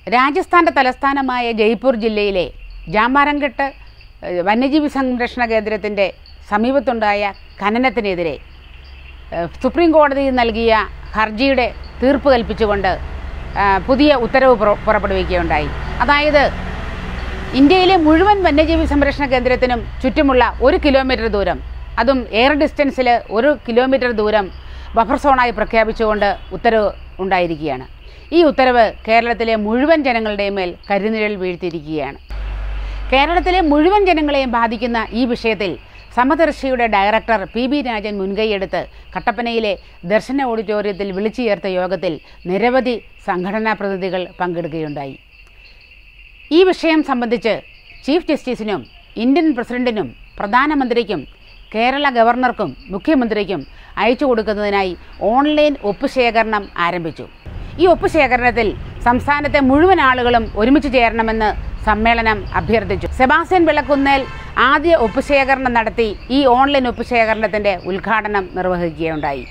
രാജസ്ഥാന്റെ തലസ്ഥാനമായ ജയ്പൂർ ജില്ലയിലെ ജാമ്പാരംഘട്ട് ഏഹ്, വന്യജീവി സംരക്ഷണ കേന്ദ്രത്തിൻ്റെ സമീപത്തുണ്ടായ ഖനനത്തിനെതിരെ ഏഹ്, സുപ്രീം കോടതിയിൽ നൽകിയ ഹർജിയുടെ തീർപ്പ് കൽപ്പിച്ചുകൊണ്ട് ഏഹ്, പുതിയ ഉത്തരവ് പുറ- പുറപ്പെടുവിക്കുകയുണ്ടായി അതായത് ഇന്ത്യയിലെ മുഴുവൻ വന്യജീവി സംരക്ഷണ കേന്ദ്രത്തിനും ചുറ്റുമുള്ള ഒരു കിലോമീറ്റർ ദൂരം അതും എയർ ഡിസ്റ്റൻസിൽ ഒരു കിലോമീറ്റർ ദൂരം ബഫർ സോണായി പ്രഖ്യാപിച്ചുകൊണ്ട് ഉത്തരവ് ഉണ്ടായിരിക്കുകയാണ് ഈ ഉത്തരവ് കേരളത്തിലെ മുഴുവൻ ജനങ്ങളുടെയും മേൽ കരുനിഴൽ വീഴ്ത്തിയിരിക്കുകയാണ് കേരളത്തിലെ മുഴുവൻ ജനങ്ങളെയും ബാധിക്കുന്ന ഈ വിഷയത്തിൽ സമദർശിയുടെ ഡയറക്ടർ പി ബി രാജൻ മുൻകൈയെടുത്ത് കട്ടപ്പനയിലെ ദർശന ഓഡിറ്റോറിയത്തിൽ വിളിച്ചു ചേർത്ത യോഗത്തിൽ നിരവധി സംഘടനാ പ്രതിനിധികൾ പങ്കെടുക്കുകയുണ്ടായി ഈ വിഷയം സംബന്ധിച്ച് ചീഫ് ജസ്റ്റിസിനും ഇന്ത്യൻ പ്രസിഡന്റിനും പ്രധാനമന്ത്രിക്കും കേരള ഗവർണർക്കും മുഖ്യമന്ത്രിക്കും അയച്ചു കൊടുക്കുന്നതിനായി ഓൺലൈൻ ഒപ്പുശേഖരണം ആരംഭിച്ചു ഈ ഒപ്പുശേഖരണത്തിൽ സംസ്ഥാനത്തെ മുഴുവൻ ആളുകളും ഒരുമിച്ച് ചേരണമെന്ന് സമ്മേളനം അഭ്യർത്ഥിച്ചു സെബാസ്റ്റ്യൻ വിളക്കുന്നേൽ ആദ്യ ഒപ്പുശേഖരണം നടത്തി ഈ ഓൺലൈൻ ഒപ്പുശേഖരണത്തിന്റെ ഉദ്ഘാടനം നിർവഹിക്കുകയുണ്ടായി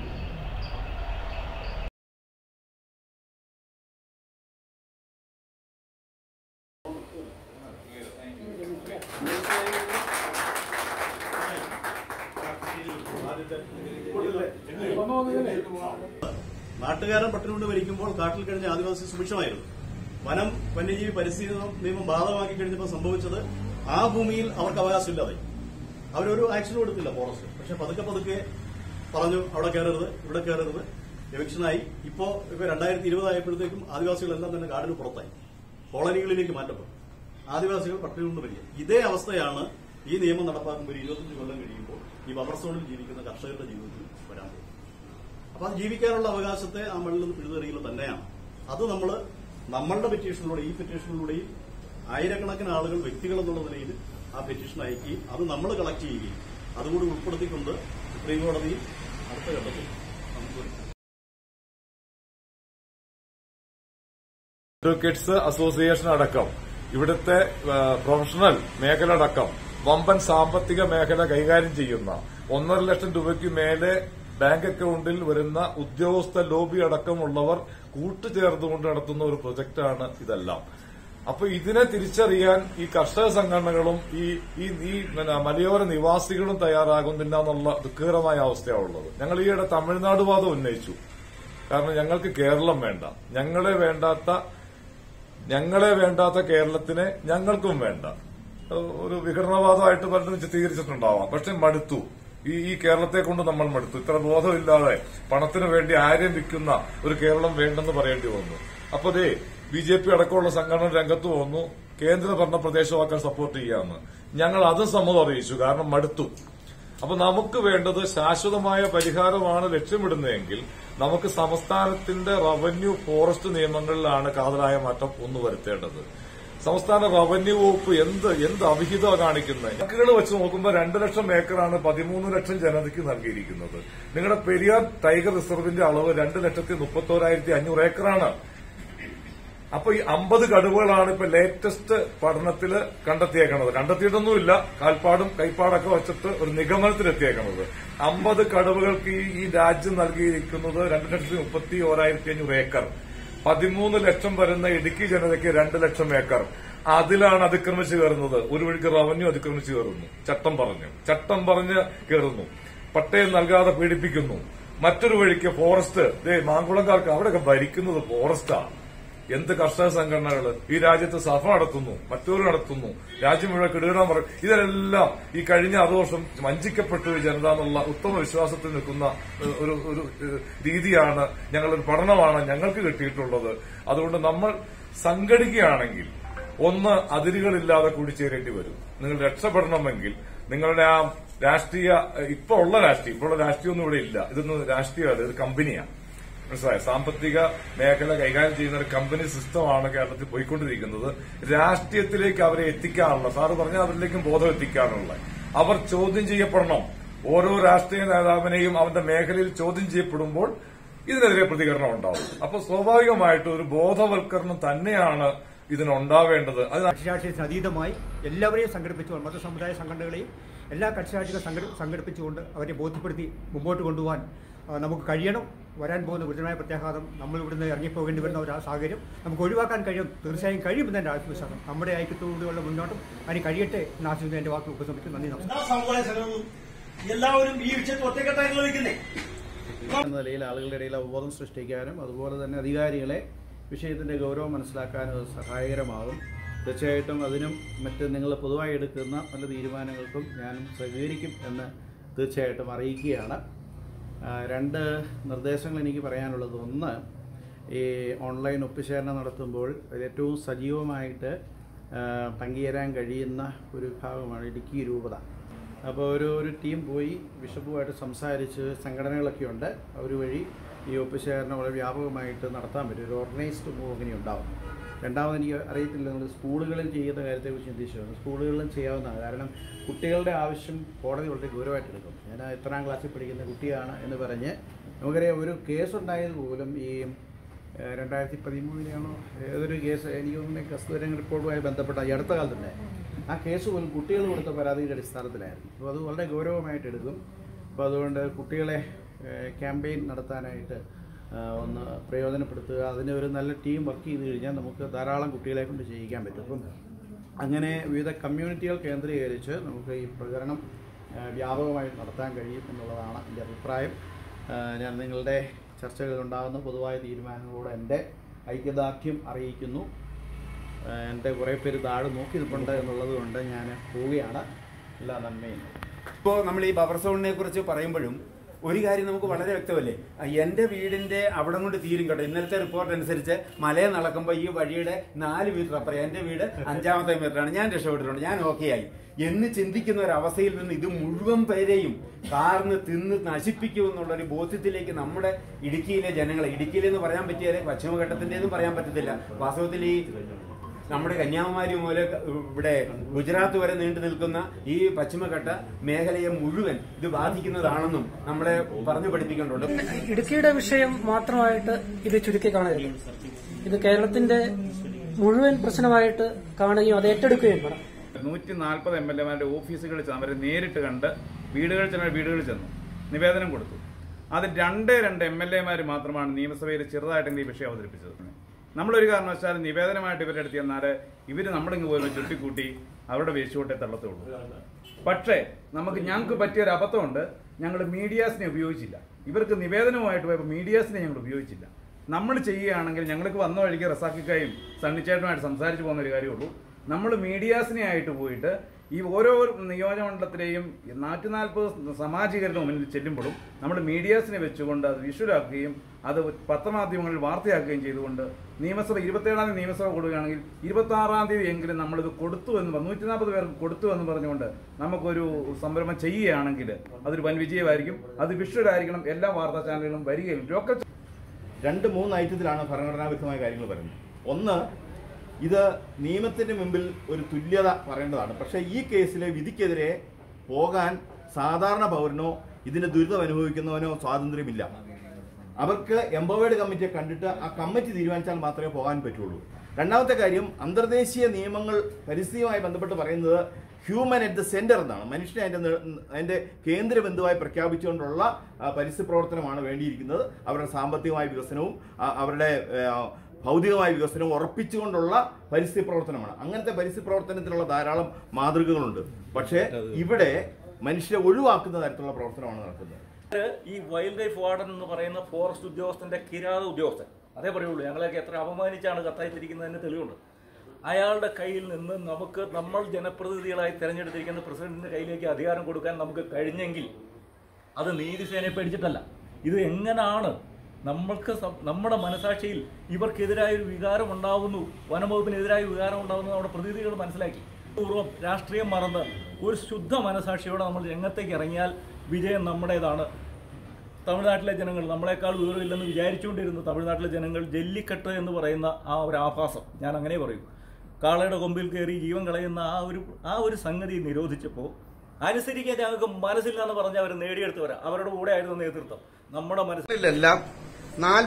നാട്ടുകാരൻ പട്ടിണി ഭരിക്കുമ്പോൾ കാട്ടിൽ കഴിഞ്ഞ ആദിവാസി സുഭിക്ഷമായിരുന്നു വനം വന്യജീവി പരിസ്ഥിതി നിയമം ബാധകമാക്കി കഴിഞ്ഞപ്പോൾ സംഭവിച്ചത് ആ ഭൂമിയിൽ അവർക്ക് അവകാശമില്ലാതായി അവരൊരു ആക്ഷനും എടുത്തില്ല ഫോറസ്റ്റ് പക്ഷെ പതുക്കെ പതുക്കെ പറഞ്ഞു അവിടെ കയറരുത് ഇവിടെ കയറരുത് എവിക്ഷനായി ഇപ്പോ ഇപ്പൊ രണ്ടായിരത്തി ഇരുപതായപ്പോഴത്തേക്കും ആദിവാസികളെല്ലാം തന്നെ കാടിന് പുറത്തായി കോളനികളിലേക്ക് മാറ്റപ്പെട്ടു ആദിവാസികൾ പട്ടിണി കൊണ്ട് വരിക ഇതേ അവസ്ഥയാണ് ഈ നിയമം നടപ്പാക്കുമ്പോൾ ഒരു ഇരുപത്തഞ്ച് കൊല്ലം കഴിയുമ്പോൾ ഈ ബഫർ സോണിൽ ജീവിക്കുന്ന കർഷകരുടെ ജീവിതത്തിൽ വരാൻ പോകുന്നത് അപ്പൊ അത് ജീവിക്കാനുള്ള അവകാശത്തെ ആ മണ്ണിൽ നിന്ന് പിഴുതെറിയുന്നത് തന്നെയാണ് അത് നമ്മൾ നമ്മളുടെ പെറ്റീഷനിലൂടെ ഈ പെറ്റീഷനിലൂടെയും ആയിരക്കണക്കിന് ആളുകൾ വ്യക്തികൾ എന്നുള്ള നിലയിൽ ആ പെറ്റീഷൻ അയക്കുകയും അത് നമ്മൾ കളക്ട് ചെയ്യുകയും അതുകൂടി ഉൾപ്പെടുത്തിക്കൊണ്ട് സുപ്രീം കോടതിയിൽ അടുത്ത ഘട്ടത്തിൽ നമുക്ക് അഡ്വക്കേറ്റ്സ് അസോസിയേഷൻ അടക്കം ഇവിടുത്തെ ആ, പ്രൊഫഷണൽ മേഖല അടക്കം വമ്പൻ സാമ്പത്തിക മേഖല കൈകാര്യം ചെയ്യുന്ന ഒന്നര ലക്ഷം രൂപയ്ക്ക് മേലെ ബാങ്ക് അക്കൌണ്ടിൽ വരുന്ന ഉദ്യോഗസ്ഥ ലോബി അടക്കമുള്ളവർ കൂട്ടുചേർന്നുകൊണ്ട് നടത്തുന്ന ഒരു പ്രൊജക്ടാണ് ഇതെല്ലാം അപ്പൊ ഇതിനെ തിരിച്ചറിയാൻ ഈ കർഷക സംഘടനകളും ഈ ഈ ഈ പിന്നെ മലയോര നിവാസികളും തയ്യാറാകുന്നില്ല എന്നുള്ള ദുഃഖകരമായ അവസ്ഥയാണ് ഉള്ളത് ഞങ്ങൾ ഈയിടെ തമിഴ്നാട് വാദം ഉന്നയിച്ചു കാരണം ഞങ്ങൾക്ക് കേരളം വേണ്ട ഞങ്ങളെ വേണ്ടാത്ത ഞങ്ങളെ വേണ്ടാത്ത കേരളത്തിനെ ഞങ്ങൾക്കും വേണ്ട ഏഹ് ഒരു വിഘടനവാദമായിട്ട് പലരും ചിത്രീകരിച്ചിട്ടുണ്ടാവാം പക്ഷെ മടുത്തു ഈ ഈ കേരളത്തെ കൊണ്ട് നമ്മൾ മടുത്തു ഇത്ര ബോധമില്ലാതെ പണത്തിന് വേണ്ടി ആര്യം വിൽക്കുന്ന ഒരു കേരളം വേണ്ടെന്ന് പറയേണ്ടി വന്നു അപ്പൊ ദേ ബി ജെ പി അടക്കമുള്ള സംഘടന രംഗത്ത് വന്നു കേന്ദ്ര ഭരണ പ്രദേശമാക്കാൻ സപ്പോർട്ട് ചെയ്യാമെന്ന് ഞങ്ങൾ അതും സമ്മതം അറിയിച്ചു കാരണം മടുത്തു അപ്പൊ നമുക്ക് വേണ്ടത് ശാശ്വതമായ പരിഹാരമാണ് ലക്ഷ്യമിടുന്നതെങ്കിൽ നമുക്ക് സംസ്ഥാനത്തിന്റെ റവന്യൂ ഫോറസ്റ്റ് നിയമങ്ങളിലാണ് കാതലായ മാറ്റം ഒന്ന് വരുത്തേണ്ടത് സംസ്ഥാന റവന്യൂ വകുപ്പ് എന്ത് എന്ത് അവിഹിത കാണിക്കുന്നത് കണക്കുകൾ വെച്ച് നോക്കുമ്പോൾ രണ്ട് ലക്ഷം ഏക്കറാണ് പതിമൂന്ന് ലക്ഷം ജനതയ്ക്ക് നൽകിയിരിക്കുന്നത് നിങ്ങളുടെ പെരിയാർ ടൈഗർ റിസർവിന്റെ അളവ് രണ്ട് ലക്ഷത്തി മുപ്പത്തോരായിരത്തി അഞ്ഞൂറ് ഏക്കറാണ് അപ്പൊ ഈ അമ്പത് കടുവകളാണ് ഇപ്പൊ ലേറ്റസ്റ്റ് പഠനത്തില് കണ്ടെത്തിയേക്കണത് കണ്ടെത്തിയിട്ടൊന്നുമില്ല കാൽപ്പാടും കൈപ്പാടൊക്കെ വെച്ചിട്ട് ഒരു നിഗമനത്തിലെത്തിയേക്കണത് അമ്പത് കടുവകൾക്ക് ഈ ഈ രാജ്യം നൽകിയിരിക്കുന്നത് രണ്ട് ലക്ഷത്തി മുപ്പത്തി ഓരായിരത്തി അഞ്ഞൂറ് ഏക്കർ പതിമൂന്ന് ലക്ഷം വരുന്ന ഇടുക്കി ജനതയ്ക്ക് രണ്ട് ലക്ഷം ഏക്കർ അതിലാണ് അതിക്രമിച്ച് കയറുന്നത് ഒരു വഴിക്ക് റവന്യൂ അതിക്രമിച്ച് കയറുന്നു ചട്ടം പറഞ്ഞു ചട്ടം പറഞ്ഞ് കയറുന്നു പട്ടയം നൽകാതെ പീഡിപ്പിക്കുന്നു മറ്റൊരു വഴിക്ക് ഫോറസ്റ്റ് ദേ മാങ്കുളംകാർക്ക് അവിടെയൊക്കെ ഭരിക്കുന്നത് ഫോറസ്റ്റാണ് എന്ത് കർഷക സംഘടനകള് ഈ രാജ്യത്ത് സഭ നടത്തുന്നു മറ്റൊരു നടത്തുന്നു രാജ്യം മുഴുവൻ കിടുകിടാൻ പറയും ഇതിനെല്ലാം ഈ കഴിഞ്ഞ അറു വർഷം വഞ്ചിക്കപ്പെട്ടു ഈ ജനത എന്നുള്ള ഉത്തമ വിശ്വാസത്തിൽ നിൽക്കുന്ന ഏഹ്, ഒരു ഒരു ഏഹ്, രീതിയാണ് ഞങ്ങളൊരു പഠനമാണ് ഞങ്ങൾക്ക് കിട്ടിയിട്ടുള്ളത് അതുകൊണ്ട് നമ്മൾ സംഘടിക്കുകയാണെങ്കിൽ ഒന്ന് അതിരുകളില്ലാതെ കൂടിച്ചേരേണ്ടി വരും നിങ്ങൾ രക്ഷപ്പെടണമെങ്കിൽ നിങ്ങളുടെ ആ രാഷ്ട്രീയ ഇപ്പൊ ഉള്ള രാഷ്ട്രീയം ഇപ്പോൾ ഉള്ള രാഷ്ട്രീയമൊന്നും ഇവിടെ ഇല്ല ഇതൊന്നും രാഷ്ട്രീയമല്ല ഇത് കമ്പനിയാണ് മനസ്സിലായോ സാമ്പത്തിക മേഖല കൈകാര്യം ചെയ്യുന്ന ഒരു കമ്പനി സിസ്റ്റമാണ് കേരളത്തിൽ പോയിക്കൊണ്ടിരിക്കുന്നത് രാഷ്ട്രീയത്തിലേക്ക് അവരെ എത്തിക്കാനുള്ള സാറ് പറഞ്ഞ അവരിലേക്കും ബോധം എത്തിക്കാനുള്ള അവർ ചോദ്യം ചെയ്യപ്പെടണം ഓരോ രാഷ്ട്രീയ നേതാവിനെയും അവന്റെ മേഖലയിൽ ചോദ്യം ചെയ്യപ്പെടുമ്പോൾ ഇതിനെതിരെ പ്രതികരണം ഉണ്ടാവും അപ്പൊ സ്വാഭാവികമായിട്ടും ഒരു ബോധവൽക്കരണം തന്നെയാണ് ഇതിനുണ്ടാവേണ്ടത് അത് കക്ഷിരാഷ്ട്രീയത്തിന് അതീതമായി എല്ലാവരെയും സംഘടിപ്പിച്ചുകൊണ്ട് മത സമുദായ സംഘടനകളെയും എല്ലാ കക്ഷിരാഷ്ട്രീയ സംഘട സംഘടിപ്പിച്ചുകൊണ്ട് അവരെ ബോധ്യപ്പെടുത്തി മുമ്പോട്ട് കൊണ്ടുപോകാൻ ആ, നമുക്ക് കഴിയണം വരാൻ പോകുന്ന ഗുരുതരമായ പ്രത്യാഘാതം നമ്മൾ ഇവിടുന്ന് ഇറങ്ങിപ്പോകേണ്ടി വരുന്ന ഒരു സാഹചര്യം നമുക്ക് ഒഴിവാക്കാൻ കഴിയും തീർച്ചയായും കഴിയുമെന്ന് എൻ്റെ ആത്മവിശ്വാസം നമ്മുടെ ഐക്യത്തോടുള്ള മുന്നോട്ടും അതിന് കഴിയട്ടെ എന്ന് ആശിക്കുന്ന എൻ്റെ വാക്ക് ഉപസംഹരിക്കും നന്ദി നമസ്കാരം എല്ലാ സമുദായ സംഘടനകളും എല്ലാവരും ഈ വിഷയത്തിൽ ഒറ്റക്കെട്ടായി നിൽക്കുന്നേ എന്ന നിലയിൽ ആളുകളുടെ ഇടയിൽ അവബോധം സൃഷ്ടിക്കാനും അതുപോലെ തന്നെ അധികാരികളെ വിഷയത്തിൻ്റെ ഗൗരവം മനസ്സിലാക്കാനും അത് സഹായകരമാകും തീർച്ചയായിട്ടും അതിനും മറ്റ് നിങ്ങൾ പൊതുവായി എടുക്കുന്ന പല തീരുമാനങ്ങൾക്കും ഞാനും സഹകരിക്കും എന്ന് തീർച്ചയായിട്ടും അറിയിക്കുകയാണ് ആ, രണ്ട് നിർദ്ദേശങ്ങൾ എനിക്ക് പറയാനുള്ളത് ഒന്ന് ഈ ഓൺലൈൻ ഒത്തുചേരണം നടത്തുമ്പോൾ അതിൽ ഏറ്റവും സജീവമായിട്ട് ആ, പങ്കുചേരാൻ കഴിയുന്ന ഒരു വിഭാഗമാണ് ഇടുക്കി രൂപത അപ്പോൾ ഒരു ഒരു ടീം പോയി ബിഷപ്പുമായിട്ട് സംസാരിച്ച് സംഘടനകളൊക്കെ ഉണ്ട് അവർ വഴി ഈ ഒപ്പുശേഖരണം വളരെ വ്യാപകമായിട്ട് നടത്താൻ പറ്റും ഒരു ഓർഗനൈസ്ഡ് മൂവ് അങ്ങനെ ഉണ്ടാവും രണ്ടാമത് എനിക്ക് അറിയത്തില്ല നിങ്ങൾ സ്കൂളുകളിൽ ചെയ്യുന്ന കാര്യത്തെക്കുറിച്ച് ചിന്തിച്ചു സ്കൂളുകളിലും ചെയ്യാവുന്നതാണ് കാരണം കുട്ടികളുടെ ആവശ്യം കോടതി വളരെ ഗൗരവമായിട്ട് എടുക്കും ഞാൻ എത്രാം ക്ലാസ്സിൽ പഠിക്കുന്ന കുട്ടിയാണ് എന്ന് പറഞ്ഞ് നമുക്കറിയാം ഒരു കേസ് ഉണ്ടായത് പോലും ഈ ഏഹ് രണ്ടായിരത്തി പതിമൂന്നിലാണോ ഏതൊരു കേസ് എനിക്ക് തോന്നുന്നു കസ്തൂരംഗ റിപ്പോർട്ടുമായി ബന്ധപ്പെട്ട ഈ അടുത്ത കാലത്തുണ്ട് ആ കേസ് പോലും കുട്ടികൾ കൊടുത്ത പരാതിയുടെ അടിസ്ഥാനത്തിലായിരുന്നു അപ്പോൾ അത് വളരെ ഗൗരവമായിട്ട് എടുക്കും അപ്പോൾ അതുകൊണ്ട് കുട്ടികളെ ക്യാമ്പയിൻ നടത്താനായിട്ട് ആ, ഒന്ന് പ്രയോജനപ്പെടുത്തുക അതിന് ഒരു നല്ല ടീം വർക്ക് ചെയ്ത് കഴിഞ്ഞാൽ നമുക്ക് ധാരാളം കുട്ടികളെ കൊണ്ട് ചെയ്യിക്കാൻ പറ്റും അപ്പം അങ്ങനെ വിവിധ കമ്മ്യൂണിറ്റികൾ കേന്ദ്രീകരിച്ച് നമുക്ക് ഈ പ്രചരണം ആ, വ്യാപകമായിട്ട് നടത്താൻ കഴിയും എന്നുള്ളതാണ് എൻ്റെ അഭിപ്രായം ആ, ഞാൻ നിങ്ങളുടെ ചർച്ചകളിൽ ഉണ്ടാകുന്ന പൊതുവായ തീരുമാനങ്ങളോട് എൻ്റെ ഐക്യദാർഢ്യം അറിയിക്കുന്നു ആ, എൻ്റെ കുറേ പേര് താഴെ നോക്കി നിൽപ്പുണ്ട് എന്നുള്ളത് കൊണ്ട് ഞാൻ പോവുകയാണ് എല്ലാ നന്മയും ഇപ്പോൾ നമ്മൾ ഈ ബഫർ സോണിനെ കുറിച്ച് പറയുമ്പോഴും ഒരു കാര്യം നമുക്ക് വളരെ വ്യക്തമല്ലേ ആ, എൻ്റെ വീടിന്റെ അവിടെ കൊണ്ട് തീരും കേട്ടോ ഇന്നലത്തെ റിപ്പോർട്ട് അനുസരിച്ച് മലയെ നടക്കുമ്പോൾ ഈ വഴിയുടെ നാല് മീറ്റർ അപ്പുറം എൻ്റെ വീട് അഞ്ചാമത്തെ മീറ്ററാണ് ഞാൻ രക്ഷപ്പെട്ടിട്ടുണ്ട് ഞാൻ ഓക്കെ ആയി എന്ന് ചിന്തിക്കുന്ന ഒരു അവസ്ഥയിൽ നിന്ന് ഇത് മുഴുവൻ പേരെയും കാർന്ന് തിന്ന് നശിപ്പിക്കുമെന്നുള്ള ഒരു ബോധ്യത്തിലേക്ക് നമ്മുടെ ഇടുക്കിയിലെ ജനങ്ങളെ ഇടുക്കിയിലെന്ന് പറയാൻ പറ്റിയാലേ പശ്ചിമഘട്ടത്തിൻ്റെന്നും പറയാൻ പറ്റത്തില്ല വാസ്തവത്തിൽ ഈ നമ്മുടെ കന്യാകുമാരി മുതൽ ഇവിടെ ഗുജറാത്ത് വരെ നീണ്ടു നിൽക്കുന്ന ഈ പശ്ചിമഘട്ട മേഖലയെ മുഴുവൻ ഇത് ബാധിക്കുന്നതാണെന്നും നമ്മളെ പറഞ്ഞു പഠിപ്പിക്കേണ്ടതുണ്ട് ഇടുക്കിയുടെ വിഷയം മാത്രമായിട്ട് ഇത് ചുരുക്കി കാണരുത് ഇത് കേരളത്തിന്റെ മുഴുവൻ പ്രശ്നമായിട്ട് കാണുകയും അത് ഏറ്റെടുക്കുകയും വേണം നൂറ്റി നാൽപ്പത് എം എൽ എമാരുടെ ഓഫീസുകളിൽ ചെന്ന് അവരെ നേരിട്ട് കണ്ട് വീടുകളിൽ ചെന്ന വീടുകളിൽ ചെന്നു നിവേദനം കൊടുത്തു അത് രണ്ടേ രണ്ട് എം എൽ എമാർ മാത്രമാണ് നിയമസഭയിൽ ചെറുതായിട്ടെങ്കിലും ഈ വിഷയം അവതരിപ്പിച്ചത് നമ്മളൊരു കാരണവശാലും നിവേദനമായിട്ട് ഇവരുടെ അടുത്ത് ചെന്നാൽ ഇവർ നമ്മളിങ്ങ് പോയി ചുട്ടിക്കൂട്ടി അവരുടെ വേശുകൊട്ടേ തള്ളത്തുള്ളൂ പക്ഷേ നമുക്ക് ഞങ്ങൾക്ക് പറ്റിയ ഒരു അബദ്ധമുണ്ട് ഞങ്ങൾ മീഡിയാസിനെ ഉപയോഗിച്ചില്ല ഇവർക്ക് നിവേദനവുമായിട്ട് പോയപ്പോൾ മീഡിയാസിനെ ഞങ്ങൾ ഉപയോഗിച്ചില്ല നമ്മൾ ചെയ്യുകയാണെങ്കിൽ ഞങ്ങൾക്ക് വന്ന വഴിക്ക് റസാക്കിക്കായും സണ്ണിച്ചേട്ടനുമായിട്ട് സംസാരിച്ച് പോകുന്ന ഒരു കാര്യമുള്ളൂ നമ്മൾ മീഡിയാസിനെ ആയിട്ട് പോയിട്ട് ഈ ഓരോ നിയോജകമണ്ഡലത്തിലെയും നാനൂറ്റി നാൽപ്പത് സമാജികരുടെ മുന്നിൽ ചെല്ലുമ്പോഴും നമ്മൾ മീഡിയാസിനെ വെച്ചുകൊണ്ട് അത് വിഷ്വലാക്കുകയും അത് പത്രമാധ്യമങ്ങളിൽ വാർത്തയാക്കുകയും ചെയ്തുകൊണ്ട് നിയമസഭ ഇരുപത്തേഴാം തീയതി നിയമസഭ കൊടുക്കുകയാണെങ്കിൽ ഇരുപത്തി ആറാം തീയതി എങ്കിലും നമ്മളിത് കൊടുത്തു എന്ന് പറഞ്ഞു നൂറ്റി നാൽപ്പത് പേർക്ക് കൊടുത്തു എന്ന് പറഞ്ഞുകൊണ്ട് നമുക്കൊരു സംരംഭം ചെയ്യുകയാണെങ്കിൽ അതൊരു വൻ വിജയമായിരിക്കും അത് വിഷ്വലായിരിക്കണം എല്ലാ വാർത്താ ചാനലുകളും വരികയും ലോക്കൽ രണ്ട് മൂന്ന് ഐറ്റത്തിലാണ് ഭരണഘടനാ വിരുദ്ധമായ കാര്യങ്ങൾ പറയുന്നത് ഒന്ന് ഇത് നിയമത്തിന്റെ മുമ്പിൽ ഒരു തുല്യത പറയേണ്ടതാണ് പക്ഷേ ഈ കേസിലെ വിധിക്കെതിരെ പോകാൻ സാധാരണ പൗരനോ ഇതിന്റെ ദുരിതം അനുഭവിക്കുന്നവനോ സ്വാതന്ത്ര്യമില്ല അവർക്ക് എംപവേർഡ് കമ്മിറ്റിയെ കണ്ടിട്ട് ആ കമ്മിറ്റി തീരുമാനിച്ചാൽ മാത്രമേ പോകാൻ പറ്റുള്ളൂ രണ്ടാമത്തെ കാര്യം അന്തർദേശീയ നിയമങ്ങൾ പരിസ്ഥിതിയുമായി ബന്ധപ്പെട്ട് പറയുന്നത് ഹ്യൂമൻ അറ്റ് ദ സെന്റർ എന്നാണ് മനുഷ്യനെ അതിന്റെ നെ- അതിന്റെ കേന്ദ്ര ബന്ധുവായി പ്രഖ്യാപിച്ചുകൊണ്ടുള്ള ആ, പരിസ്ഥിതി പ്രവർത്തനമാണ് വേണ്ടിയിരിക്കുന്നത് അവരുടെ സാമ്പത്തികമായ വികസനവും ആ, അവരുടെ ആ, ഭൗതികമായ വികസനവും ഉറപ്പിച്ചുകൊണ്ടുള്ള പരിസ്ഥിതി പ്രവർത്തനമാണ് അങ്ങനത്തെ പരിസ്ഥിതി പ്രവർത്തനത്തിനുള്ള ധാരാളം മാതൃകകളുണ്ട് പക്ഷേ ഇവിടെ മനുഷ്യരെ ഒഴിവാക്കുന്ന തരത്തിലുള്ള പ്രവർത്തനമാണ് നടക്കുന്നത് ഈ വൈൽഡ് ലൈഫ് വാർഡൻ എന്ന് പറയുന്ന ഫോറസ്റ്റ് ഉദ്യോഗസ്ഥന്റെ കിരാത ഉദ്യോഗസ്ഥൻ അതേ പറയുള്ളൂ ഞങ്ങളെയൊക്കെ എത്ര അപമാനിച്ചാണ് കത്തയച്ചിരിക്കുന്നതിന് തെളിവുണ്ട് അയാളുടെ കയ്യിൽ നിന്ന് നമുക്ക് നമ്മൾ ജനപ്രതിനിധികളായി തെരഞ്ഞെടുത്തിരിക്കുന്ന പ്രസിഡന്റിന്റെ കയ്യിലേക്ക് അധികാരം കൊടുക്കാൻ നമുക്ക് കഴിഞ്ഞെങ്കിൽ അത് നീതിസേനയെ പേടിച്ചിട്ടല്ല ഇത് എങ്ങനെയാണ് നമ്മൾക്ക് സം- നമ്മുടെ മനസാക്ഷിയിൽ ഇവർക്കെതിരായ ഒരു വികാരം ഉണ്ടാവുന്നു വനംവകുപ്പിനെതിരായ വികാരം ഉണ്ടാവുന്നു നമ്മുടെ പ്രതിനിധികൾ മനസ്സിലാക്കി പൂർവ്വം രാഷ്ട്രീയം മറന്ന് ഒരു ശുദ്ധ മനസാക്ഷിയോടെ നമ്മൾ രംഗത്തേക്ക് ഇറങ്ങിയാൽ വിജയം നമ്മുടേതാണ് തമിഴ്നാട്ടിലെ ജനങ്ങൾ നമ്മളെക്കാൾ വിവരമില്ലെന്ന് വിചാരിച്ചുകൊണ്ടിരുന്ന തമിഴ്നാട്ടിലെ ജനങ്ങൾ ജല്ലിക്കെട്ട് എന്ന് പറയുന്ന ആ ഒരു ആഭാസം ഞാൻ അങ്ങനെ പറയൂ കാളയുടെ കൊമ്പിൽ കയറി ജീവൻ കളയുന്ന ആ ഒരു ആ ഒരു സംഗതി നിരോധിച്ചപ്പോൾ അനുസരിക്കാൻ ഞങ്ങൾക്ക് മനസ്സില്ല എന്ന് പറഞ്ഞ് അവർ നേടിയെടുത്തവരാ അവരുടെ കൂടെ ആയിരുന്നു നേതൃത്വം നമ്മുടെ മനസ്സിൽ എല്ലാം നാല്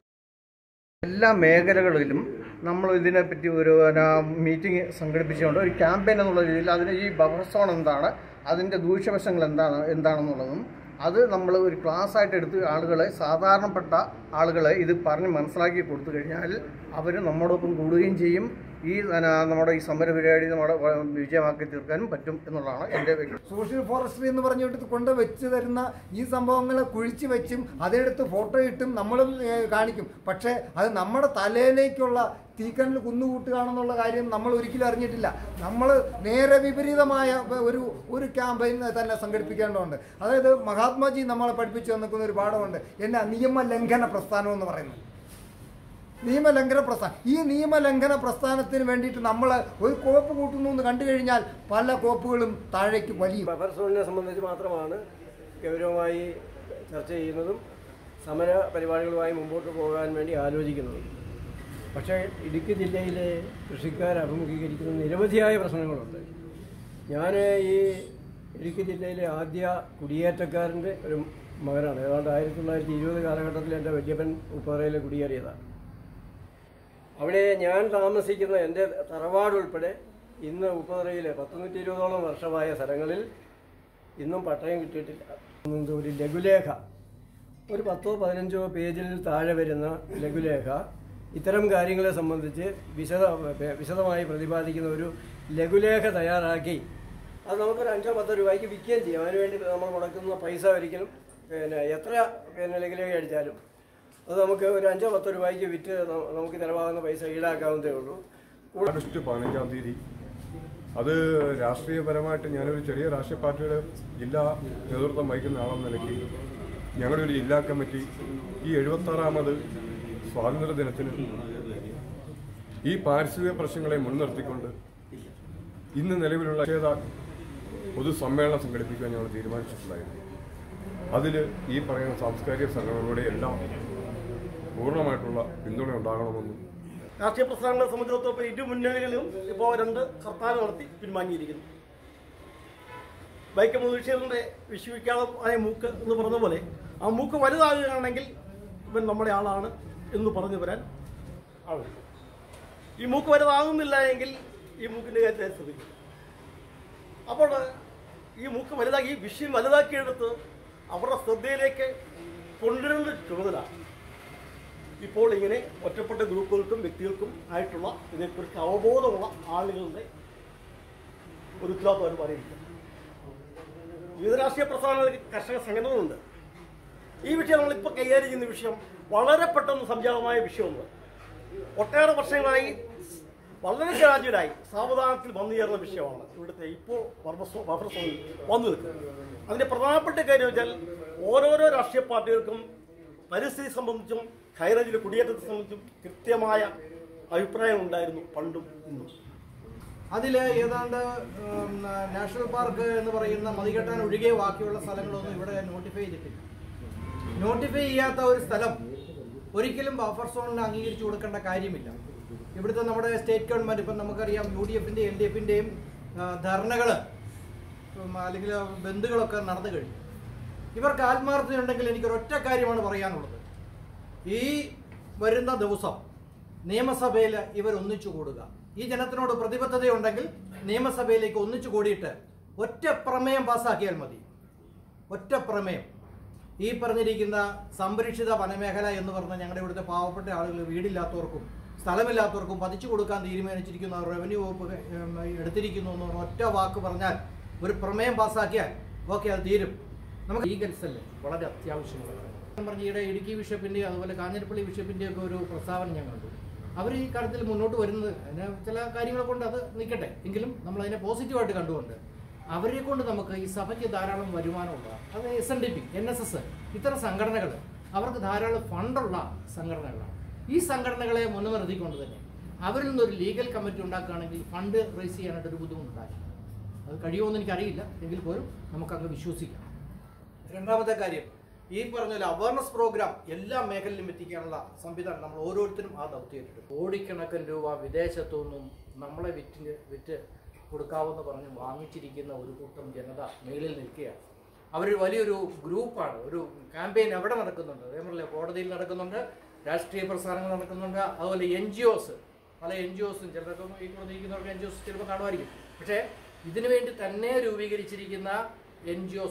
എല്ലാ മേഖലകളിലും നമ്മൾ ഇതിനെപ്പറ്റി ഒരു മീറ്റിംഗ് സംഘടിപ്പിച്ചുകൊണ്ട് ഒരു ക്യാമ്പയിൻ എന്നുള്ള രീതിയിൽ അതിന് ഈ ബഫർ സോൺ എന്താണ് അതിൻ്റെ ദൂഷ്യവശങ്ങൾ എന്താണ് എന്താണെന്നുള്ളതും അത് നമ്മൾ ഒരു ക്ലാസ് ആയിട്ട് എടുത്ത് ആളുകളെ സാധാരണപ്പെട്ട ആളുകളെ ഇത് പറഞ്ഞ് മനസ്സിലാക്കി കൊടുത്തു കഴിഞ്ഞാൽ അവർ നമ്മോടൊപ്പം കൂടുകയും ചെയ്യും ഈ പിന്നെ, നമ്മുടെ ഈ സമര പരിപാടി നമ്മുടെ വ- വിജയമാക്കി തീർക്കാനും പറ്റും എന്നുള്ളതാണ് എൻ്റെ വ്യക്തി സോഷ്യൽ ഫോറസ്ട്രി എന്ന് പറഞ്ഞിട്ട് കൊണ്ട് വെച്ച് തരുന്ന ഈ സംഭവങ്ങളെ കുഴിച്ച് വെച്ചും അതെടുത്ത് ഫോട്ടോ ഇട്ടും നമ്മളും ഏ, കാണിക്കും പക്ഷേ അത് നമ്മുടെ തലയിലേക്കുള്ള തീക്കണ്ണിൽ കുന്നുകൂട്ടുകയാണെന്നുള്ള കാര്യം നമ്മൾ ഒരിക്കലും അറിഞ്ഞിട്ടില്ല നമ്മൾ നേരെ വിപരീതമായ ഒരു ഒരു ക്യാമ്പയിൻ തന്നെ സംഘടിപ്പിക്കേണ്ടതുണ്ട് അതായത് മഹാത്മാജി നമ്മളെ പഠിപ്പിച്ചു തന്നിക്കുന്ന ഒരു പാഠമുണ്ട് എന്നാ നിയമലംഘന പ്രസ്ഥാനം എന്ന് പറയുന്നത് നിയമലംഘന പ്രസ്ഥാനം ഈ നിയമലംഘന പ്രസ്ഥാനത്തിന് വേണ്ടിയിട്ട് നമ്മൾ ഒരു കോപ്പ് കൂട്ടുന്നു എന്ന് കണ്ടു കഴിഞ്ഞാൽ പല കോപ്പുകളും താഴേക്ക് വലിയും ബഫർ സോണിനെ സംബന്ധിച്ച് മാത്രമാണ് ഗൗരവമായി ചർച്ച ചെയ്യുന്നതും സമര പരിപാടികളുമായി മുമ്പോട്ട് പോകാൻ വേണ്ടി ആലോചിക്കുന്നതും പക്ഷേ ഇടുക്കി ജില്ലയിലെ കൃഷിക്കാർ അഭിമുഖീകരിക്കുന്ന നിരവധിയായ പ്രശ്നങ്ങളുണ്ട് ഞാൻ ഈ ഇടുക്കി ജില്ലയിലെ ആദ്യ കുടിയേറ്റക്കാരൻ്റെ ഒരു മകനാണ് ഏതാണ്ട് ആയിരത്തി തൊള്ളായിരത്തി ഇരുപത് കാലഘട്ടത്തിൽ എൻ്റെ വല്യപ്പൻ ഉപ്പാറയിൽ കുടിയേറിയതാണ് അവിടെ ഞാൻ താമസിക്കുന്ന എൻ്റെ തറവാട് ഉൾപ്പെടെ ഇന്ന് ഉപ്പതറയിലെ പത്തുനൂറ്റി ഇരുപതോളം വർഷമായ സ്ഥലങ്ങളിൽ ഇന്നും പട്ടയം കിട്ടിയിട്ടില്ല ഇത് ഒരു ലഘുലേഖ ഒരു പത്തോ പതിനഞ്ചോ പേജിൽ താഴെ വരുന്ന ലഘുലേഖ ഇത്തരം കാര്യങ്ങളെ സംബന്ധിച്ച് വിശദ വിശദമായി പ്രതിപാദിക്കുന്ന ഒരു ലഘുലേഖ തയ്യാറാക്കി അത് നമുക്കൊരു അഞ്ചോ പത്തോ രൂപയ്ക്ക് വിൽക്കുകയും ചെയ്യാം അതിനുവേണ്ടി നമ്മൾ മുടക്കുന്ന പൈസ ഒരിക്കലും പിന്നെ എത്ര പിന്നെ ലഘുലേഖ അടിച്ചാലും അത് നമുക്ക് ഒരു അഞ്ചോ പത്തോ രൂപയ്ക്ക് വിറ്റ് ന- നമുക്ക് ചിലവാകുന്ന പൈസ ഈടാക്കാവുന്നതേ ഉള്ളൂ ആഗസ്റ്റ് പതിനഞ്ചാം തീയതി അത് രാഷ്ട്രീയപരമായിട്ട് ഞാനൊരു ചെറിയ രാഷ്ട്രീയ പാർട്ടിയുടെ ജില്ലാ നേതൃത്വം വഹിക്കുന്ന ആളെന്ന നിലയ്ക്ക് ഞങ്ങളുടെ ഒരു ജില്ലാ കമ്മിറ്റി ഈ എഴുപത്താറാമത് സ്വാതന്ത്ര്യ ദിനത്തിന് ഈ പാരിസ്ഥിതിക പ്രശ്നങ്ങളെ മുൻനിർത്തിക്കൊണ്ട് ഇന്ന് നിലവിലുള്ള നിഷേധ പൊതുസമ്മേളനം സംഘടിപ്പിക്കാൻ ഞങ്ങൾ തീരുമാനിച്ചിട്ടുണ്ടായിരുന്നു അതിൽ ഈ പറയുന്ന സാംസ്കാരിക സംഘടനകളുടെ എല്ലാം പൂർണ്ണമായിട്ടുള്ള പിന്തുണ ഉണ്ടാകണമെന്നും രാഷ്ട്രീയ പ്രസ്ഥാനങ്ങളെ സംബന്ധിച്ചിടത്തോളം ഇരു മുന്നണികളിലും ഇപ്പോൾ രണ്ട് ഹർത്താൽ നടത്തി പിൻവാങ്ങിയിരിക്കുന്നു വൈക്കം മുതലീശ്വരൻ്റെ വിശ്വവിഖ്യാതമായ മൂക്ക് എന്ന് പറഞ്ഞ പോലെ ആ മൂക്ക് വലുതാകുകയാണെങ്കിൽ ഇവൻ നമ്മുടെ ആളാണ് എന്ന് പറഞ്ഞു വരാൻ ആളുണ്ട് ഈ മൂക്ക് വലുതാകുന്നില്ല എങ്കിൽ ഈ മൂക്കിൻ്റെ കാര്യത്തെ ശ്രദ്ധിക്കും അപ്പോൾ ഈ മൂക്ക് വലുതാക്കി ഈ വിഷയം വലുതാക്കിയെടുത്ത് അവരുടെ ശ്രദ്ധയിലേക്ക് കൊണ്ടുവരുന്ന ചുമതല ഇപ്പോൾ ഇങ്ങനെ ഒറ്റപ്പെട്ട ഗ്രൂപ്പുകൾക്കും വ്യക്തികൾക്കും ആയിട്ടുള്ള ഇതിനെക്കുറിച്ച് അവബോധമുള്ള ആളുകളുടെ ഒരു ഉത്തരവാദിത്വം പറയുന്നത് വിവിധ രാഷ്ട്രീയ പ്രസ്ഥാനങ്ങളിൽ കർഷക സംഘടനകളുണ്ട് ഈ വിഷയം നമ്മളിപ്പോൾ കൈകാര്യം ചെയ്യുന്ന വിഷയം വളരെ പെട്ടെന്ന് സംജാതമായ വിഷയമാണ് ഒട്ടേറെ വർഷങ്ങളായി വളരെ ഗ്രാജുവലായി സാവധാനത്തിൽ വന്നു ചേർന്ന വിഷയമാണ് ഇവിടുത്തെ ഇപ്പോൾ ബഫർ സോണിൽ വന്നു നിൽക്കുന്നത് അതിൻ്റെ പ്രധാനപ്പെട്ട കാര്യം വെച്ചാൽ ഓരോരോ രാഷ്ട്രീയ പാർട്ടികൾക്കും പരിസ്ഥിതി സംബന്ധിച്ചും ഹൈറേഞ്ചിലെ കുടിയേറ്റത്തെ സംബന്ധിച്ചും കൃത്യമായ അഭിപ്രായം ഉണ്ടായിരുന്നു പണ്ടും ഇന്നും അതിൽ ഏതാണ്ട് ഉം, നാഷണൽ പാർക്ക് എന്ന് പറയുന്ന മതികെട്ടാൻ ഒഴികെ ബാക്കിയുള്ള സ്ഥലങ്ങളൊന്നും ഇവിടെ നോട്ടിഫൈ ചെയ്തിട്ടില്ല നോട്ടിഫൈ ചെയ്യാത്ത ഒരു സ്ഥലം ഒരിക്കലും ബഫർ സോണിന് അംഗീകരിച്ചു കൊടുക്കേണ്ട കാര്യമില്ല ഇവിടുത്തെ നമ്മുടെ സ്റ്റേറ്റ് ഗവൺമെന്റ് ഇപ്പം നമുക്കറിയാം യു ഡി എഫിൻ്റെയും എൽ ഡി എഫിൻ്റെയും ധർണകൾ അല്ലെങ്കിൽ ബന്ധുകളൊക്കെ നടന്നു കഴിഞ്ഞു ഇവർക്ക് ആത്മാർത്ഥതയുണ്ടെങ്കിൽ എനിക്കൊരൊറ്റ കാര്യമാണ് പറയാനുള്ളത് ഈ വരുന്ന ദിവസം നിയമസഭയിൽ ഇവർ ഒന്നിച്ചു കൂടുക ഈ ജനത്തിനോട് പ്രതിബദ്ധതയുണ്ടെങ്കിൽ നിയമസഭയിലേക്ക് ഒന്നിച്ചു കൂടിയിട്ട് ഒറ്റ പ്രമേയം പാസ്സാക്കിയാൽ മതി ഒറ്റ പ്രമേയം ഈ പറഞ്ഞിരിക്കുന്ന സംരക്ഷിത വനമേഖല എന്ന് പറഞ്ഞ ഞങ്ങളുടെ ഇവിടുത്തെ പാവപ്പെട്ട ആളുകൾ വീടില്ലാത്തവർക്കും സ്ഥലമില്ലാത്തവർക്കും പതിച്ചു കൊടുക്കാൻ തീരുമാനിച്ചിരിക്കുന്ന റവന്യൂ വകുപ്പ് ഉം, എടുത്തിരിക്കുന്നു എന്ന് പറഞ്ഞ ഒറ്റ വാക്ക് പറഞ്ഞാൽ ഒരു പ്രമേയം പാസ്സാക്കിയാൽ ഓക്കെ അത് തീരും നമുക്ക് ലീഗൽസ് അല്ലേ വളരെ അത്യാവശ്യമുള്ള ഞാൻ പറഞ്ഞ ഈയിടെ ഇടുക്കി ബിഷപ്പിൻ്റെയും അതുപോലെ കാഞ്ഞിരപ്പള്ളി ബിഷപ്പിൻ്റെയും ഒക്കെ ഒരു പ്രസ്താവന ഞാൻ കണ്ടു അവർ ഈ കാര്യത്തിൽ മുന്നോട്ട് വരുന്നത് അതിന് ചില കാര്യങ്ങളെ കൊണ്ട് അത് നിൽക്കട്ടെ എങ്കിലും നമ്മൾ അതിനെ പോസിറ്റീവായിട്ട് കണ്ടുകൊണ്ട് അവരെ കൊണ്ട് നമുക്ക് ഈ സഭയ്ക്ക് ധാരാളം വരുമാനമുള്ള അത് S N D P N S S ഇത്തരം സംഘടനകൾ അവർക്ക് ധാരാളം ഫണ്ടുള്ള സംഘടനകളാണ് ഈ സംഘടനകളെ മുൻനിർത്തിക്കൊണ്ട് തന്നെ അവരിൽ നിന്നൊരു ലീഗൽ കമ്മിറ്റി ഉണ്ടാക്കുകയാണെങ്കിൽ ഫണ്ട് റേസ് ചെയ്യാനായിട്ട് ഒരു ബുദ്ധിമുട്ടുണ്ടായി അത് കഴിയുമോ എനിക്കറിയില്ല എങ്കിൽ പോലും നമുക്കങ്ങ് വിശ്വസിക്കാം രണ്ടാമത്തെ കാര്യം ഈ പറഞ്ഞ പോലെ അവയർനെസ് പ്രോഗ്രാം എല്ലാ മേഖലയിലും എത്തിക്കാനുള്ള സംവിധാനം നമ്മൾ ഓരോരുത്തരും ആ ദൗത്യം ഏറ്റെടുക്കും കോടിക്കണക്കിന് രൂപ വിദേശത്തു നിന്നും നമ്മളെ വിറ്റ് വിറ്റ് കൊടുക്കാമെന്ന് പറഞ്ഞ് വാങ്ങിച്ചിരിക്കുന്ന ഒരു കൂട്ടം ജനത മേളിൽ നിൽക്കുകയാണ് അവർ വലിയൊരു ഗ്രൂപ്പാണ് ഒരു ക്യാമ്പയിൻ എവിടെ നടക്കുന്നുണ്ട് അതേപോലെ കോടതിയിൽ നടക്കുന്നുണ്ട് രാഷ്ട്രീയ പ്രസ്ഥാനങ്ങൾ നടക്കുന്നുണ്ട് അതുപോലെ എൻ ജി ഒസ് പല എൻ ജി ഒസും ചിലരൊക്കെ ഈ കൊടുത്തിരിക്കുന്നവർക്ക് എൻ ജി ഒസ് ചിലപ്പോൾ കാണുമായിരിക്കും പക്ഷേ ഇതിനു വേണ്ടി തന്നെ രൂപീകരിച്ചിരിക്കുന്ന എൻ ജി ഒസ് ഉണ്ട്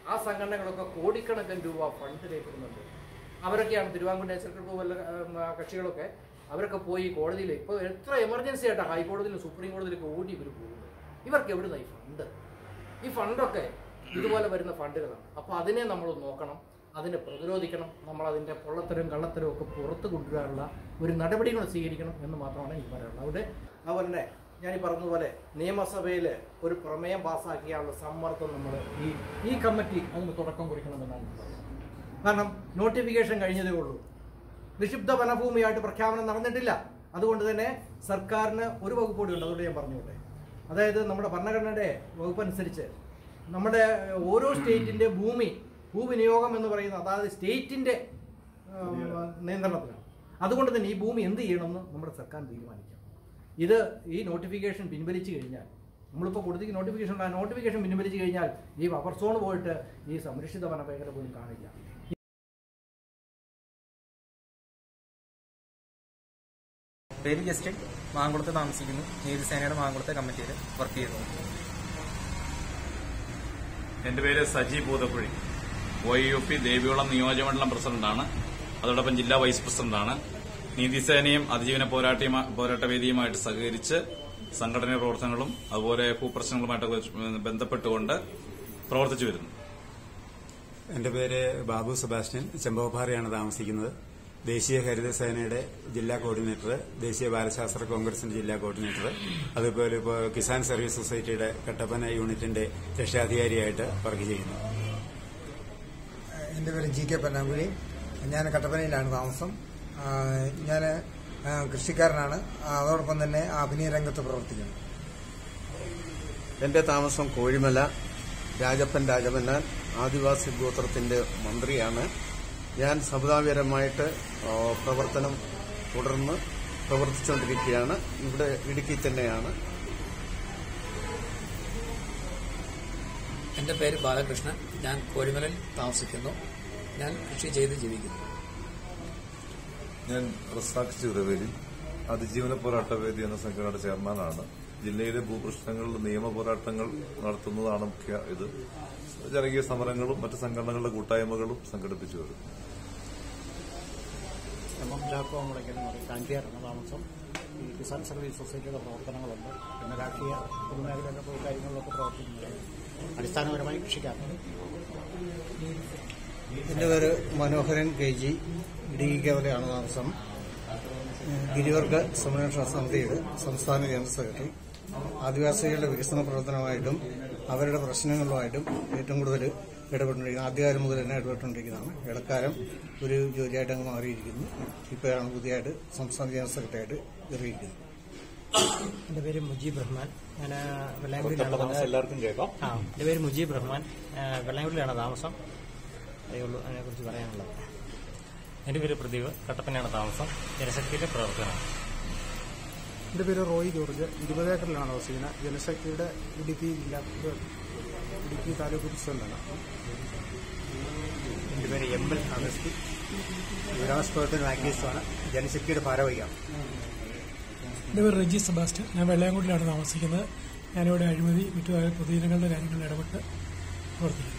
ആ സംഘടനകളൊക്കെ കോടിക്കണക്കിന് രൂപ ഫണ്ട് കൈപ്പെടുന്നുണ്ട് അവരൊക്കെയാണ് തിരുവാങ്കൂർ നേച്ചർ ക്ലബ്ബ് വല്ല ഉം, ആ, കക്ഷികളൊക്കെ അവരൊക്കെ പോയി കോടതിയിൽ ഇപ്പോൾ എത്ര എമർജൻസി ആയിട്ടാണ് ഹൈക്കോടതിയിലും സുപ്രീം കോടതിയിലൊക്കെ ഓടി ഇവർ പോകുന്നത് ഇവർക്ക് എവിടുന്ന ഈ ഫണ്ട് ഈ ഫണ്ടൊക്കെ ഇതുപോലെ വരുന്ന ഫണ്ടുകളാണ് അപ്പോൾ അതിനെ നമ്മൾ നോക്കണം അതിനെ പ്രതിരോധിക്കണം നമ്മൾ അതിൻ്റെ പൊള്ളത്തരം കള്ളത്തരം ഒക്കെ പുറത്ത് കൊണ്ടുവരാനുള്ള ഒരു നടപടികൾ സ്വീകരിക്കണം എന്ന് മാത്രമാണ് എനിക്ക് പറയാനുള്ളത് അവിടെ അതുപോലെ തന്നെ ഞാൻ ഈ പറഞ്ഞതുപോലെ നിയമസഭയിൽ ഒരു പ്രമേയം പാസ്സാക്കിയാലുള്ള സമ്മർദ്ദം നമ്മൾ ഈ ഈ കമ്മിറ്റി അതിന് തുടക്കം കുറിക്കണമെന്നാണ് ഞാൻ പറയുന്നത് കാരണം നോട്ടിഫിക്കേഷൻ കഴിഞ്ഞതേ ഉള്ളൂ നിക്ഷിപ്ത വനഭൂമിയായിട്ട് പ്രഖ്യാപനം നടന്നിട്ടില്ല അതുകൊണ്ട് തന്നെ സർക്കാരിന് ഒരു വകുപ്പ് കൂടി ഉണ്ട് അതുകൊണ്ട് ഞാൻ പറഞ്ഞോട്ടെ അതായത് നമ്മുടെ ഭരണഘടനയുടെ വകുപ്പ് അനുസരിച്ച് നമ്മുടെ ഓരോ സ്റ്റേറ്റിൻ്റെ ഭൂമി ഭൂവിനിയോഗം എന്ന് പറയുന്നത് അതായത് സ്റ്റേറ്റിൻ്റെ നിയന്ത്രണത്തിലാണ് അതുകൊണ്ട് തന്നെ ഈ ഭൂമി എന്ത് ചെയ്യണമെന്ന് നമ്മുടെ സർക്കാർ തീരുമാനിക്കാം ഇത് ഈ നോട്ടിഫിക്കേഷൻ പിൻവലിച്ചു കഴിഞ്ഞാൽ നമ്മളിപ്പോൾ കൊടുത്ത നോട്ടിഫിക്കേഷൻ ഉണ്ട് ആ നോട്ടിഫിക്കേഷൻ പിൻവലിച്ചു കഴിഞ്ഞാൽ ഈ ബഫർ സോൺ പോയിട്ട് ഈ സംരക്ഷിത വനമേഖല പോലും കാണില്ല പേര് ജസ്റ്റിൻ മാങ്കുളത്ത് താമസിക്കുന്നു നീതിസേനയുടെ മാങ്കുളത്തെ കമ്മിറ്റിയിൽ വർക്ക് ചെയ്യുന്നു എന്റെ പേര് Saji Poothakkuzhi O U P Devikulam നിയോജകമണ്ഡലം പ്രസിഡന്റാണ് അതോടൊപ്പം ജില്ലാ വൈസ് പ്രസിഡന്റാണ് നീതിസേനയും അതിജീവന പോരാട്ടിയുമാ പോരാട്ടവേദിയുമായിട്ട് സഹകരിച്ച് സംഘടനാ പ്രവർത്തനങ്ങളും അതുപോലെ ഭൂപ്രശ്നങ്ങളുമായിട്ടൊക്കെ ബന്ധപ്പെട്ടുകൊണ്ട് പ്രവർത്തിച്ചു വരുന്നു എൻ്റെ പേര് ബാബു സെബാസ്റ്റ്യൻ ചെമ്പകപ്പാറയാണ് താമസിക്കുന്നത് ദേശീയ ഹരിതസേനയുടെ ജില്ലാ കോർഡിനേറ്റർ ദേശീയ ബാലശാസ്ത്ര കോൺഗ്രസിന്റെ ജില്ലാ കോർഡിനേറ്റർ അതുപോലെ ഇപ്പോൾ കിസാൻ സർവീസ് സൊസൈറ്റിയുടെ കട്ടപ്പന യൂണിറ്റിന്റെ രക്ഷാധികാരിയായിട്ട് വർക്ക് ചെയ്യുന്നു എൻ്റെ പേര് ജി കെ പന്നാങ്കുഴി ഞാൻ കട്ടപ്പനയിലാണ് താമസം ഞാൻ കൃഷിക്കാരനാണ് അതോടൊപ്പം തന്നെ അഭിനയ രംഗത്ത് പ്രവർത്തിക്കുന്നു എന്റെ താമസം കോഴിമല രാജപ്പൻ രാജമന്നാൻ ആദിവാസി ഗോത്രത്തിന്റെ മന്ത്രിയാണ് ഞാൻ സമുദായപരമായിട്ട് ആ, പ്രവർത്തനം തുടർന്ന് പ്രവർത്തിച്ചുകൊണ്ടിരിക്കുകയാണ് ഇവിടെ ഇടുക്കി തന്നെയാണ് എൻ്റെ പേര് ബാലകൃഷ്ണൻ ഞാൻ കോഴിമലയിൽ താമസിക്കുന്നു ഞാൻ കൃഷി ചെയ്ത് ജീവിക്കുന്നു ഞാൻ റസാഖ് ചിറവേലി അതിജീവന പോരാട്ട വേദി എന്ന സംഘടനയുടെ ചെയർമാനാണ് ജില്ലയിലെ ഭൂപ്രശ്നങ്ങളിൽ നിയമ പോരാട്ടങ്ങൾ നടത്തുന്നതാണ് മുഖ്യ ഇത് ജനകീയ സമരങ്ങളും മറ്റ് സംഘടനകളുടെ കൂട്ടായ്മകളും സംഘടിപ്പിച്ചു വരും എം എം ചാക്കോ മുളയ്ക്കൽ എന്ന് പറയും കാഞ്ചിയാറാണ് താമസം ഈ കിസാൻ സർവീസ് സൊസൈറ്റിയുടെ പ്രവർത്തനങ്ങളുണ്ട് പിന്നെ രാഷ്ട്രീയ പൊതുമേഖലയിലെ പൊതു കാര്യങ്ങളിലൊക്കെ പ്രവർത്തിക്കുന്നുണ്ട് അടിസ്ഥാനപരമായി കൃഷിക്കാരാണ് എൻ്റെ പേര് മനോഹരൻ കെ ജി ഇടുക്കി കേവലയാണ് താമസം ഏഹ് ഗിരിവർഗ സംരക്ഷണ സമിതിയുടെ സംസ്ഥാന ജനറൽ സെക്രട്ടറി ആദിവാസികളുടെ വികസന പ്രവർത്തനമായിട്ടും അവരുടെ പ്രശ്നങ്ങളുമായിട്ടും ഏറ്റവും കൂടുതൽ ഇടപെട്ടുകൊണ്ടിരിക്കുന്നത് ആദ്യകാലം മുതൽ തന്നെ ഇടപെട്ടുകൊണ്ടിരിക്കുന്നതാണ് ഇടക്കാലം ഒരു ജോലിയായിട്ട് അങ്ങ് മാറിയിരിക്കുന്നു ഇപ്പോഴാണ് പുതിയതായിട്ട് സംസ്ഥാന ജനറൽ സെക്രട്ടറി ആയിട്ട് കയറിയിരിക്കുന്നത് എൻ്റെ പേര് മുജീബ് റഹ്മാൻ ഞാൻ വെള്ളാങ്കുടിയിലാണ് തൊട്ടടുത്ത് താമസം എല്ലാവർക്കും കേൾക്കാം. ആ എൻ്റെ പേര് മുജീബ് റഹ്മാൻ ആ, വെള്ളാങ്കുടിയിലാണ് താമസം അതേ ഉള്ളൂ അതിനെക്കുറിച്ച് പറയാനുള്ളത് എൻ്റെ പേര് പ്രദീപ് കട്ടപ്പനയാണ് താമസം ജനശക്തിയിലെ പ്രവർത്തനം എൻ്റെ പേര് റോയ് ജോർജ് ഇരുപത് ഏക്കറിലാണ് താമസിക്കുന്നത് ജനശക്തിയുടെ ഇടുക്കി ജില്ലാ ഇടുക്കി താലൂക്ക് പ്രസിഡന്റാണ് എൻ്റെ പേര് എം എൽ അഗസ്തി വിവരാവകാശ പ്രവർത്തന ആക്ടിവിസ്റ്റാണ് ജനശക്തിയുടെ ഭാരവാഹിയാണ് എൻ്റെ പേര് റെജി സെബാസ്റ്റ്യൻ ഞാൻ വെള്ളയാങ്കുടിയിലാണ് താമസിക്കുന്നത് ഞാനിവിടെ അഴിമതി മറ്റു പൊതുജനങ്ങളുടെ കാര്യങ്ങളിൽ ഇടപെട്ട് പ്രവർത്തിക്കുന്നു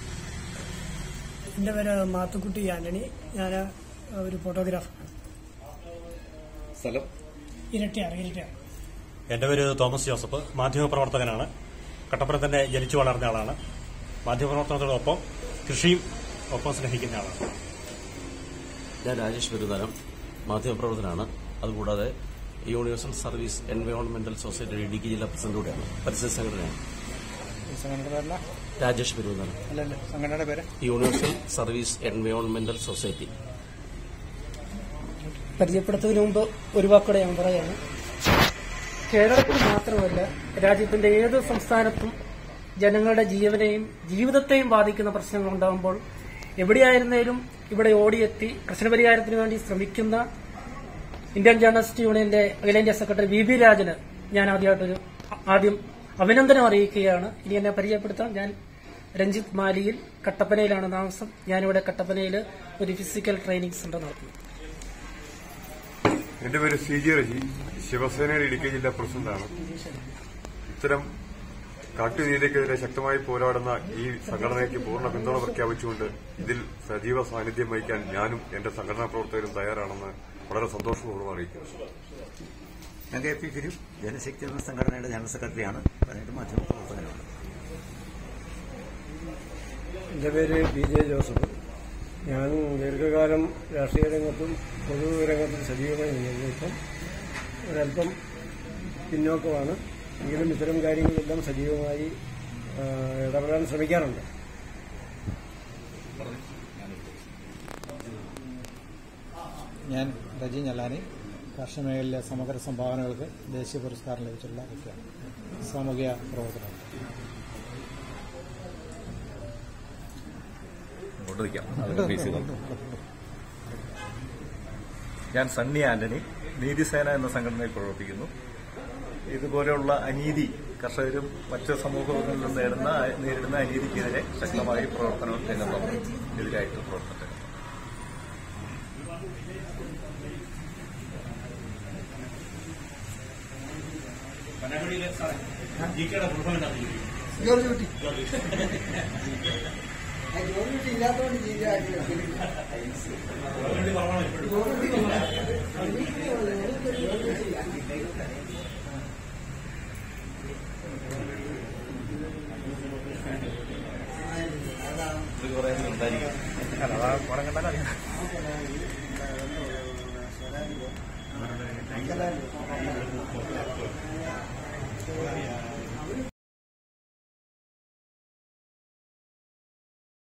എൻ്റെ പേര് മാത്തുക്കുട്ടി ആന്റണി ഞാൻ ഒരു ഫോട്ടോഗ്രാഫറാണ് സ്ഥലം ഇരട്ടിയാണ് ഇരട്ടിയാണ് എന്റെ പേര് തോമസ് ജോസഫ് മാധ്യമപ്രവർത്തകനാണ് കട്ടപ്പന തന്നെ ജനിച്ചു വളർന്ന ആളാണ് മാധ്യമപ്രവർത്തനത്തോടൊപ്പം കൃഷിയും ഒപ്പം സ്നേഹിക്കുന്ന ആളാണ് ഞാൻ രാജേഷ് പെരുതാനം മാധ്യമപ്രവർത്തനാണ് അതുകൂടാതെ യൂണിവേഴ്സൽ സർവീസ് എൻവയോൺമെന്റൽ സൊസൈറ്റിയുടെ ഇടുക്കി ജില്ലാ പ്രസിഡന്റ് കൂടെയാണ് പരിസ്ഥിതി സംഘടനയാണ് സംഘടനയുടെ പേരല്ല രാജേഷ് പെരുതാനം അല്ലല്ല സംഘടനയുടെ പേര് യൂണിവേഴ്സൽ സർവീസ് എൻവയോൺമെന്റൽ സൊസൈറ്റി പരിചയപ്പെടുത്തുന്നതിന് മുമ്പ് ഒരു വാക്കൂടെ ഞാൻ പറയാണ് കേരളത്തിൽ മാത്രമല്ല രാജ്യത്തിന്റെ ഏത് സംസ്ഥാനത്തും ജനങ്ങളുടെ ജീവനെയും ജീവിതത്തെയും ബാധിക്കുന്ന പ്രശ്നങ്ങൾ ഉണ്ടാകുമ്പോൾ എവിടെയായിരുന്നാലും ഇവിടെ ഓടിയെത്തി പ്രശ്നപരിഹാരത്തിന് വേണ്ടി ശ്രമിക്കുന്ന ഇന്ത്യൻ ജേർണലിസ്റ്റ് യൂണിയന്റെ അഖിലേന്ത്യാ സെക്രട്ടറി വി ബി രാജന് ഞാൻ ആദ്യമായിട്ടൊരു ആദ്യം അഭിനന്ദനം അറിയിക്കുകയാണ് ഇനി എന്നെ പരിചയപ്പെടുത്താൻ ഞാൻ രഞ്ജിത്ത് മാലിയിൽ കട്ടപ്പനയിലാണ് താമസം ഞാനിവിടെ കട്ടപ്പനയിൽ ഒരു ഫിസിക്കൽ ട്രെയിനിങ് സെന്റർ നടത്തുന്നു എന്റെ പേര് സി ജി റജി ശിവസേനയുടെ ഇടുക്കി ജില്ലാ പ്രസിഡന്റാണ് ഇത്തരം കാട്ടുനീതിക്കെതിരെ ശക്തമായി പോരാടുന്ന ഈ സംഘടനയ്ക്ക് പൂർണ്ണ പിന്തുണ പ്രഖ്യാപിച്ചുകൊണ്ട് ഇതിൽ സജീവ സാന്നിധ്യം വഹിക്കാൻ ഞാനും എന്റെ സംഘടനാ പ്രവർത്തകരും തയ്യാറാണെന്ന് വളരെ സന്തോഷപൂർവ്വം അറിയിക്കുന്നു ഞാൻ കെ പി ഫിലിം ജനശക്തി എന്ന സംഘടനയുടെ ജനറൽ സെക്രട്ടറിയാണ് പതിനെട്ട് മാധ്യമ പ്രവർത്തകനാണ് എൻ്റെ പേര് പി ജെ ജോസഫ് ഞാൻ ദീർഘകാലം രാഷ്ട്രീയ രംഗത്തും പൊതുരംഗത്തും സജീവമായി നിന്നു ഇപ്പം ഒരല്പം പിന്നോക്കമാണ് എങ്കിലും ഇത്തരം കാര്യങ്ങളെല്ലാം സജീവമായി ആ, ഇടപെടാൻ ശ്രമിക്കാറുണ്ട് ഞാൻ റജി ഞലാനി കാർഷിക മേഖലയിലെ സമഗ്ര സംഭാവനകൾക്ക് ദേശീയ പുരസ്കാരം ലഭിച്ചിട്ടുള്ള വ്യക്തിയാണ് സാമൂഹിക പ്രവർത്തനം ഇങ്ങോട്ട് നിൽക്കാം അതിന്റെ ഫേസ് ചെയ്തോ. ഞാൻ സണ്ണി ആന്റണി നീതിസേന എന്ന സംഘടനയിൽ പ്രവർത്തിക്കുന്നു ഇതുപോലെയുള്ള അനീതി കർഷകരും മറ്റ് സമൂഹങ്ങളിൽ നിന്ന് നേരിടുന്ന നേരിടുന്ന അനീതിക്കെതിരെ ശക്തമായി പ്രവർത്തനം രംഗത്തുണ്ട് എതിരായിട്ട് പ്രവർത്തനം രംഗത്തുണ്ട്. ജോർജ് കുട്ടി ജോർജ് കുട്ടി ഇല്ലാത്തതുകൊണ്ട് ഇത് കുറേ ഉണ്ടായിരിക്കും അല്ല അതാ പടം കണ്ടാൽ അറിയാം സ്വരാജ്